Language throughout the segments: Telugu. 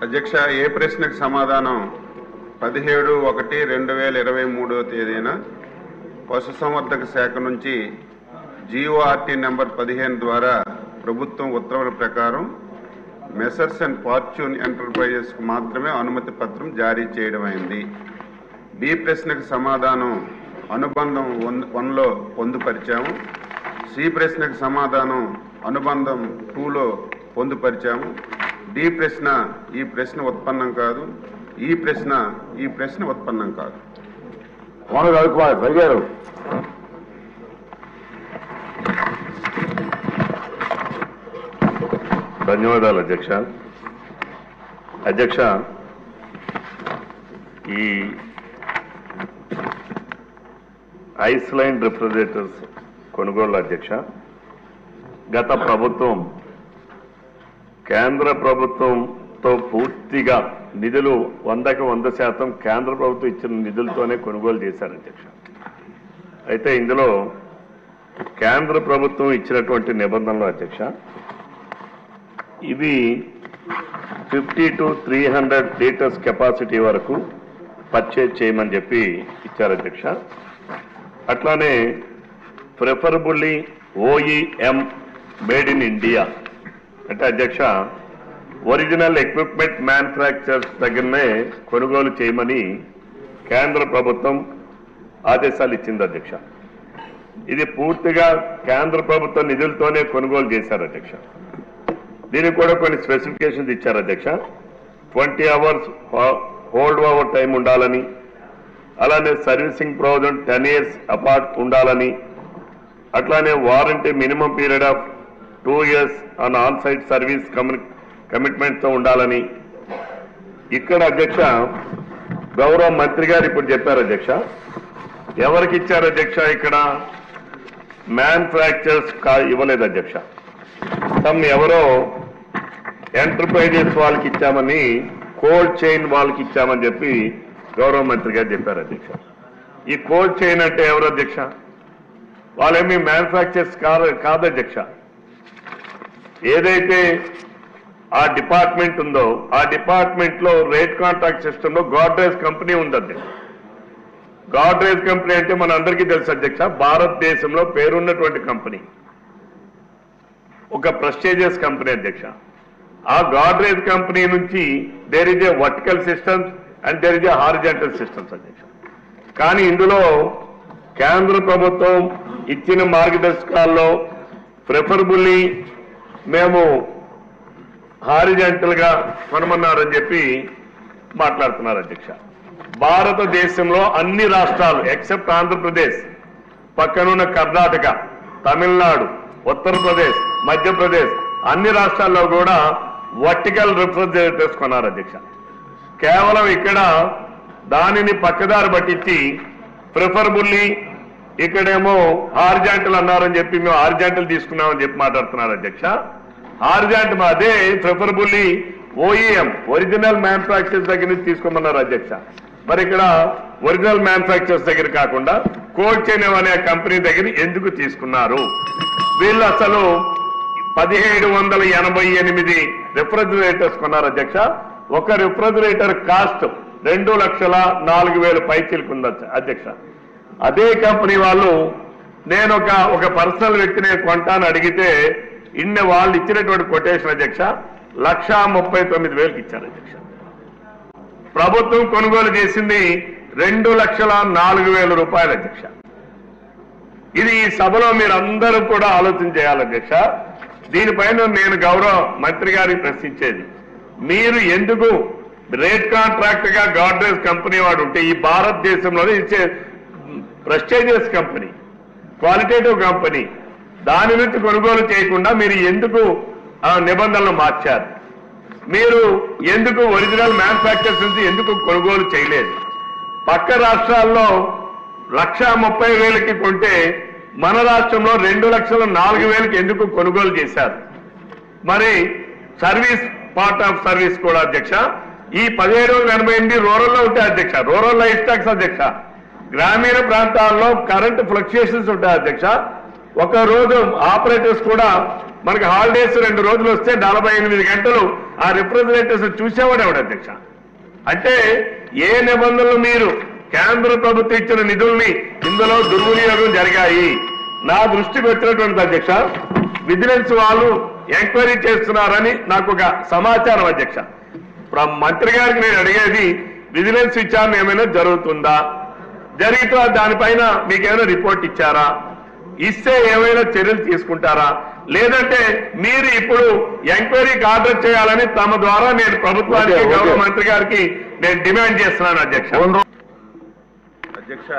అధ్యక్ష ఏ ప్రశ్నకు సమాధానం పదిహేడు ఒకటి రెండు వేల ఇరవై మూడో తేదీన పశుసంవర్ధక శాఖ నుంచి జీఓఆర్టీ నెంబర్ పదిహేను ద్వారా ప్రభుత్వం ఉత్తర్వుల ప్రకారం మెసర్స్ అండ్ ఫార్చ్యూన్ ఎంటర్ప్రైజెస్కు మాత్రమే అనుమతి పత్రం జారీ చేయడం అయింది బి ప్రశ్నకు సమాధానం అనుబంధం వన్ వన్లో పొందుపరిచాము సి ప్రశ్నకు సమాధానం అనుబంధం టూలో పొందుపరిచాము డి ప్రశ్న ఈ ప్రశ్న ఉత్పన్నం కాదు ఈ ప్రశ్న ఈ ప్రశ్న ఉత్పన్నం కాదు కోన రవికుమార్ బలిగారు ధన్యవాదాలు అధ్యక్ష అధ్యక్ష ఈ ఐస్ లైన్ రిఫ్రిజరేటర్స్ కొనుగోలు అధ్యక్ష గత ప్రభుత్వం కేంద్ర ప్రభుత్వంతో పూర్తిగా నిధులు వందకి వంద శాతం కేంద్ర ప్రభుత్వం ఇచ్చిన నిధులతోనే కొనుగోలు చేశారు అధ్యక్ష అయితే ఇందులో కేంద్ర ప్రభుత్వం ఇచ్చినటువంటి నిబంధనలు అధ్యక్ష ఇవి fifty to three hundred litres capacity వరకు పర్చేజ్ చేయమని చెప్పి ఇచ్చారు అధ్యక్ష అట్లానే preferably OEM made in India అంటే అధ్యక్ష ఒరిజినల్ ఎక్విప్మెంట్ మ్యానుఫ్యాక్చర్స్ దగ్గరనే కొనుగోలు చేయమని కేంద్ర ప్రభుత్వం ఆదేశాలు ఇచ్చింది అధ్యక్ష ఇది పూర్తిగా కేంద్ర ప్రభుత్వ నిధులతోనే కొనుగోలు చేశారు అధ్యక్ష దీనికి కూడా కొన్ని స్పెసిఫికేషన్స్ ఇచ్చారు అధ్యక్ష twenty hours hold over time ఉండాలని అలానే servicing provision ten years apart ఉండాలని అట్లానే warranty minimum period of two years on on site service కమిట్మెంట్తో ఉండాలని ఇక్కడ అధ్యక్ష గౌరవ మంత్రి గారు ఇప్పుడు చెప్పారు అధ్యక్ష ఎవరికి ఇచ్చారు అధ్యక్ష ఇక్కడ మ్యానుఫ్యాక్చర్స్ కా ఇవ్వలేదు అధ్యక్ష సమ్ ఎవరో ఎంటర్ప్రైజెస్ వాళ్ళకి ఇచ్చామని కోల్డ్ చైన్ వాళ్ళకి ఇచ్చామని చెప్పి గౌరవ మంత్రి గారు చెప్పారు అధ్యక్ష ఈ కోల్డ్ చైన్ అంటే ఎవరు అధ్యక్ష వాళ్ళేమి మ్యానుఫ్యాక్చర్స్ కాదు కాదు అధ్యక్ష ఏదైతే ఆ డిపార్ట్మెంట్ ఉందో ఆ డిపార్ట్మెంట్ లో రేట్ కాంట్రాక్ట్ సిస్టమ్ లో గాడ్రేజ్ కంపెనీ ఉంది అధ్యక్ష గాడ్రేజ్ కంపెనీ అంటే మన అందరికీ తెలుసు అధ్యక్ష భారతదేశంలో పేరున్నటువంటి కంపెనీ ఒక ప్రెస్టేజియస్ కంపెనీ అధ్యక్ష ఆ గాడ్రేజ్ కంపెనీ నుంచి there is a vertical systems and there is a horizontal systems అధ్యక్ష కానీ ఇందులో కేంద్ర ప్రభుత్వం ఇచ్చిన మార్గదర్శకాల్లో ప్రిఫరబుల్లీ మేము హారిజెంటల్ గా కొనమన్నారని చెప్పి మాట్లాడుతున్నారు అధ్యక్ష భారతదేశంలో అన్ని రాష్ట్రాలు ఎక్సెప్ట్ ఆంధ్రప్రదేశ్ పక్కనున్న కర్ణాటక తమిళనాడు ఉత్తరప్రదేశ్ మధ్యప్రదేశ్ అన్ని రాష్ట్రాల్లో కూడా వర్టికల్ రిఫ్రిజరేటర్స్ కొన్నారు అధ్యక్ష కేవలం ఇక్కడ దానిని పక్కదారి పట్టించి ప్రిఫరబుల్లీ ఇక్కడేమో హార్జాంటల్ అన్నారని చెప్పి మేము హార్జాంటల్ తీసుకున్నామని చెప్పి మాట్లాడుతున్నారు అధ్యక్ష హార్జాంట్ అదే ప్రిఫరబుల్లీ ఓఈఎం ఒరిజినల్ మ్యానుఫ్యాక్చర్స్ దగ్గర నుంచి తీసుకోమన్నారు అధ్యక్ష మరి ఇక్కడ ఒరిజినల్ మ్యానుఫ్యాక్చర్స్ దగ్గర కాకుండా కోల్డ్ చైన్ అనే కంపెనీ దగ్గర ఎందుకు తీసుకున్నారు వీళ్ళు అసలు పదిహేడు వందల ఎనభై ఎనిమిది రిఫ్రిజిరేటర్స్ కొన్నారు అధ్యక్ష ఒక రిఫ్రిజిరేటర్ కాస్ట్ రెండు లక్షల నాలుగు వేల పైచీలకు ఉంది అధ్యక్ష అదే కంపెనీ వాళ్ళు నేను ఒక ఒక పర్సనల్ వ్యక్తిని కొంటాను అడిగితే ఇన్ని వాళ్ళు ఇచ్చినటువంటి కొటేషన్ అధ్యక్ష లక్షా ముప్పై తొమ్మిది వేలకు ఇచ్చారు అధ్యక్ష ప్రభుత్వం కొనుగోలు చేసింది రెండు లక్షల నాలుగు వేల రూపాయలు అధ్యక్ష ఇది ఈ సభలో మీరు అందరూ కూడా ఆలోచన చేయాలి అధ్యక్ష దీనిపైన నేను గౌరవ మంత్రి గారికి ప్రశ్నించేది మీరు ఎందుకు రేట్ కాంట్రాక్ట్ గా గాడ్రేజ్ కంపెనీ వాడు ఉంటే ఈ భారతదేశంలోనే ఇచ్చే ప్రెస్టేజియస్ కంపెనీ క్వాలిటేటివ్ కంపెనీ దాని నుంచి కొనుగోలు చేయకుండా మీరు ఎందుకు ఆ నిబంధనలు మార్చారు మీరు ఎందుకు ఒరిజినల్ మ్యానుఫ్యాక్చర్స్ నుంచి ఎందుకు కొనుగోలు చేయలేదు పక్క రాష్ట్రాల్లో లక్ష ముప్పై వేలకి కొంటే మన రాష్ట్రంలో రెండు లక్షల నాలుగు వేలకి ఎందుకు కొనుగోలు చేశారు మరి సర్వీస్ పార్ట్ ఆఫ్ సర్వీస్ కూడా అధ్యక్ష ఈ పదిహేడు వందల ఎనభై ఎనిమిది రూరల్లో ఉంటాయి అధ్యక్ష రూరల్ లైఫ్ ట్యాక్స్ అధ్యక్ష గ్రామీణ ప్రాంతాల్లో కరెంట్ ఫ్లక్చుయేషన్స్ ఉంటాయి అధ్యక్ష ఒక రోజు ఆపరేటర్స్ కూడా మనకి హాలిడేస్ రెండు రోజులు వస్తే నలభై ఎనిమిది గంటలు ఆ రిప్రజెంటేటివ్స్ చూసేవాడు ఎవడు అధ్యక్ష అంటే ఏ నిబంధనలు మీరు కేంద్ర ప్రభుత్వం ఇచ్చిన నిధుల్ని ఇందులో దుర్వినియోగం జరిగాయి నా దృష్టికి వచ్చినటువంటి అధ్యక్ష విజిలెన్స్ వాళ్ళు ఎంక్వైరీ చేస్తున్నారని నాకు ఒక సమాచారం అధ్యక్ష ప్ర- మంత్రి గారికి నేను అడిగేది విజిలెన్స్ విచారణ ఏమైనా జరుగుతుందా జరిగితే దానిపైన మీకు ఏమైనా రిపోర్ట్ ఇచ్చారా ఇస్తే ఏమైనా చర్యలు తీసుకుంటారా లేదంటే మీరు ఇప్పుడు ఎంక్వైరీకి ఆర్డర్ చేయాలని తమ ద్వారా నేను ప్రభుత్వానికి ఓకే, ఓకే. గౌరవ మంత్రి గారికి నేను డిమాండ్ చేస్తున్నాను అధ్యక్ష అధ్యక్ష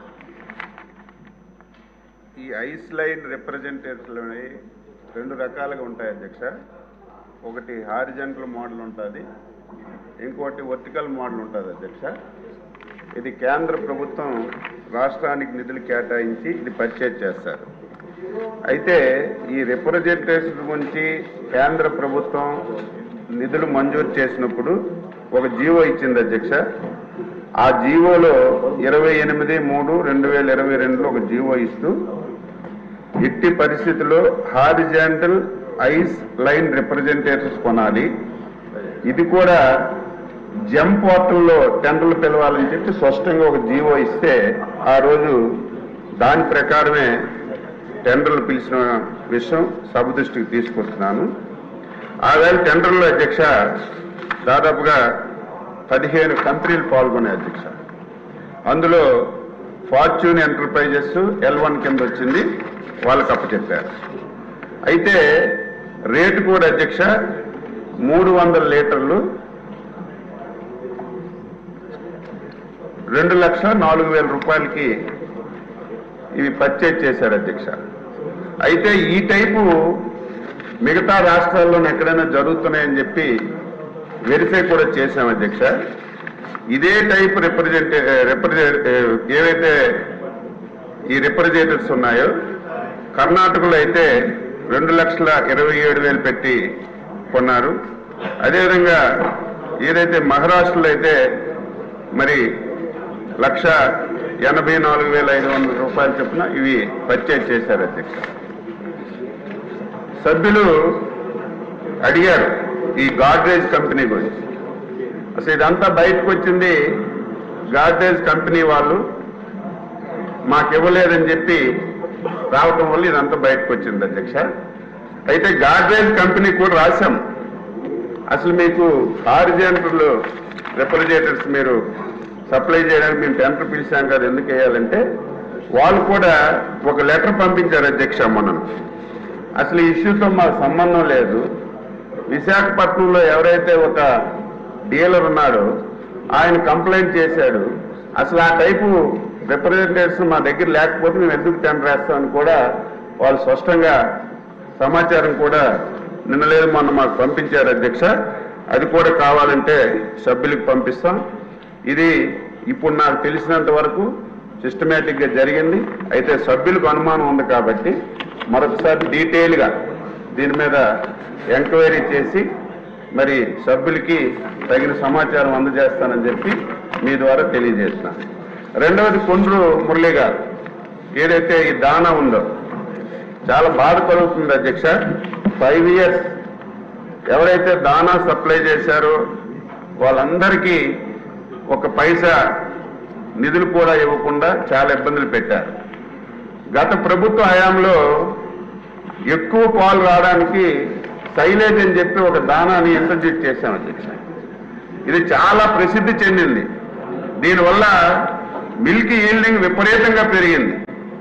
ఈ ఐస్ లైన్ రిప్రజెంటేటివ్స్ రెండు రకాలుగా ఉంటాయి అధ్యక్ష ఒకటి హారిజంటల్ మోడల్ ఉంటుంది ఇంకోటి వర్టికల్ మోడల్ ఉంటుంది అధ్యక్ష ఇది కేంద్ర ప్రభుత్వం రాష్ట్రానికి నిధులు కేటాయించి ఇది పర్చేజ్ చేస్తారు అయితే ఈ రిప్రజెంటేటివ్స్ గురించి కేంద్ర ప్రభుత్వం నిధులు మంజూరు చేసినప్పుడు ఒక జీవో ఇచ్చింది అధ్యక్ష ఆ జీవోలో ఇరవై ఎనిమిది మూడు రెండు వేల ఇరవై రెండులో ఒక జీవో ఇస్తూ ఎట్టి పరిస్థితుల్లో హారిజాంటల్ ఐస్ లైన్ రిప్రజెంటేటివ్స్ కొనాలి ఇది కూడా జెమ్ పోర్టల్లో టెండర్లు పిలవాలని చెప్పి స్పష్టంగా ఒక జీవో ఇస్తే ఆ రోజు దాని ప్రకారమే టెండర్లు పిలిచిన విషయం సభ దృష్టికి తీసుకొస్తున్నాను ఆవేళ టెండర్లో అధ్యక్ష దాదాపుగా పదిహేను కంపెనీలు పాల్గొన్నాయి అధ్యక్ష అందులో ఫార్చ్యూన్ ఎంటర్ప్రైజెస్ ఎల్ వన్ కింద వచ్చింది వాళ్ళకి అప్పచెప్పారు అయితే రేటు కూడా అధ్యక్ష మూడు వందల లీటర్లు రెండు లక్షల నాలుగు వేల రూపాయలకి ఇవి పర్చేజ్ చేశారు అధ్యక్ష అయితే ఈ టైపు మిగతా రాష్ట్రాల్లోనే ఎక్కడైనా జరుగుతున్నాయని చెప్పి వెరిఫై కూడా చేశాం అధ్యక్ష ఇదే టైప్ రిప్రజెంటే రిప్రజెంట్ ఏవైతే ఈ రిప్రజెంటేటివ్స్ ఉన్నాయో కర్ణాటకలో అయితే రెండు లక్షల ఇరవై ఏడు వేలు పెట్టి కొన్నారు అదేవిధంగా ఏదైతే మహారాష్ట్రలో అయితే మరి లక్ష ఎనభై నాలుగు వేల ఐదు వందల రూపాయలు చొప్పున ఇవి పర్చేజ్ చేశారు అధ్యక్ష సభ్యులు అడిగారు ఈ గాడ్రేజ్ కంపెనీ గురించి అసలు ఇదంతా బయటకు వచ్చింది గాడ్రేజ్ కంపెనీ వాళ్ళు మాకు ఇవ్వలేదని చెప్పి రావటం వల్ల ఇదంతా బయటకు వచ్చింది అధ్యక్ష అయితే గాడ్రేజ్ కంపెనీ కూడా రాశాం అసలు మీకు హారిజెంటల్ రిప్రజెంటేటివ్స్ మీరు సప్లై చేయడానికి మేము టెండర్ పిలిచాం కదా ఎందుకు వేయాలంటే వాళ్ళు కూడా ఒక లెటర్ పంపించారు అధ్యక్ష మనం అసలు ఈ ఇష్యూతో మాకు సంబంధం లేదు విశాఖపట్నంలో ఎవరైతే ఒక డీలర్ ఉన్నాడో ఆయన కంప్లైంట్ చేశాడు అసలు ఆ టైపు రిప్రజెంటేటివ్స్ మా దగ్గర లేకపోతే మేము ఎందుకు టెండర్ వేస్తామని కూడా వాళ్ళు స్పష్టంగా సమాచారం కూడా నిన్న లేదు మొన్న మాకు పంపించారు అధ్యక్ష అది కూడా కావాలంటే సభ్యులకు పంపిస్తాం ఇది ఇప్పుడు నాకు తెలిసినంత వరకు సిస్టమేటిక్ గా జరిగింది అయితే సభ్యులకు అనుమానం ఉంది కాబట్టి మరొకసారి డీటెయిల్ గా దీని మీద ఎంక్వైరీ చేసి మరి సభ్యులకి తగిన సమాచారం అందజేస్తానని చెప్పి మీ ద్వారా తెలియజేస్తున్నాను రెండవది కొండ్రు మురళి గారు ఏదైతే ఈ దానా ఉందో చాలా బాధ కలుగుతుంది అధ్యక్ష ఫైవ్ ఇయర్స్ ఎవరైతే దానా సప్లై చేశారో వాళ్ళందరికీ ఒక పైసా నిధులు కూడా ఇవ్వకుండా చాలా ఇబ్బందులు పెట్టారు గత ప్రభుత్వ హయాంలో ఎక్కువ పాలు రావడానికి సైలేజ్ అని చెప్పి ఒక దానాన్ని ఇంట్రడ్యూస్ చేశాం అధ్యక్ష ఇది చాలా ప్రసిద్ధి చెందింది దీనివల్ల మిల్క్ ఈల్డింగ్ విపరీతంగా పెరిగింది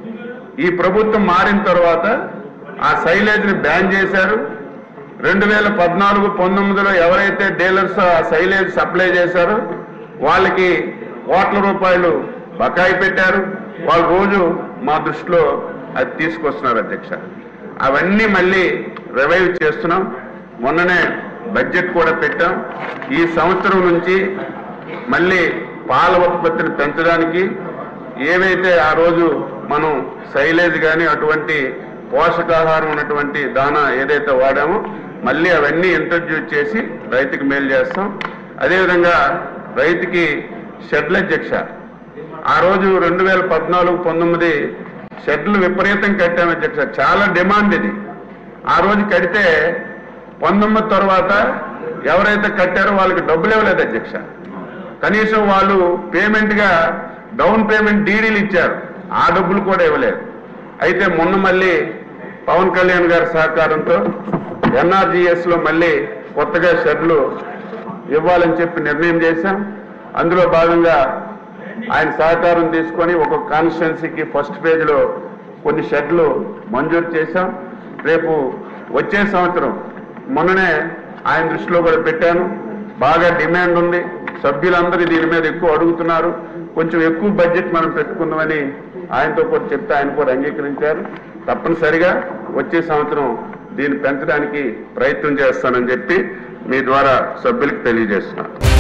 ఈ ప్రభుత్వం మారిన తర్వాత ఆ సైలేజ్ ని బ్యాన్ చేశారు రెండు వేల పద్నాలుగు పంతొమ్మిదిలో ఎవరైతే డీలర్స్ ఆ సైలేజ్ సప్లై చేశారో వాళ్ళకి కోట్ల రూపాయలు బకాయి పెట్టారు వాళ్ళు రోజు మా దృష్టిలో అది తీసుకొస్తున్నారు అధ్యక్ష అవన్నీ మళ్ళీ రివైవ్ చేస్తున్నాం మొన్ననే బడ్జెట్ కూడా పెట్టాం ఈ సంవత్సరం నుంచి మళ్ళీ పాల ఉత్పత్తిని పెంచడానికి ఏవైతే ఆ రోజు మనం సైలేజ్ కానీ అటువంటి పోషకాహారం ఉన్నటువంటి దానా ఏదైతే వాడామో మళ్ళీ అవన్నీ ఇంట్రడ్యూస్ చేసి రైతుకి మేలు చేస్తాం అదేవిధంగా రైతుకి షెడ్ల అధ్యక్ష ఆ రోజు రెండు వేల పద్నాలుగు పంతొమ్మిది షెడ్లు విపరీతం కట్టాం అధ్యక్ష చాలా డిమాండ్ ఇది ఆ రోజు కడితే పంతొమ్మిది తర్వాత ఎవరైతే కట్టారో వాళ్ళకి డబ్బులు ఇవ్వలేదు అధ్యక్ష కనీసం వాళ్ళు పేమెంట్ గా డౌన్ పేమెంట్ డీడీలు ఇచ్చారు ఆ డబ్బులు కూడా ఇవ్వలేదు అయితే మొన్న మళ్ళీ పవన్ కళ్యాణ్ గారి సహకారంతో ఎన్ఆర్జీఎస్ లో మళ్ళీ కొత్తగా షెడ్లు ఇవ్వాలని చెప్పి నిర్ణయం చేశాం అందులో భాగంగా ఆయన సహకారం తీసుకొని ఒక్కొక్క కాన్స్టిట్యున్సీకి ఫస్ట్ పేజ్లో కొన్ని షెడ్లు మంజూరు చేశాం రేపు వచ్చే సంవత్సరం మొన్ననే ఆయన దృష్టిలో కూడా పెట్టాను బాగా డిమాండ్ ఉంది సభ్యులందరూ దీని మీద ఎక్కువ అడుగుతున్నారు కొంచెం ఎక్కువ బడ్జెట్ మనం పెట్టుకుందామని ఆయనతో కూడా చెప్తే ఆయన కూడా అంగీకరించారు తప్పనిసరిగా వచ్చే సంవత్సరం దీన్ని పెంచడానికి ప్రయత్నం చేస్తానని చెప్పి మీ ద్వారా సభ్యులకు తెలియజేస్తున్నాను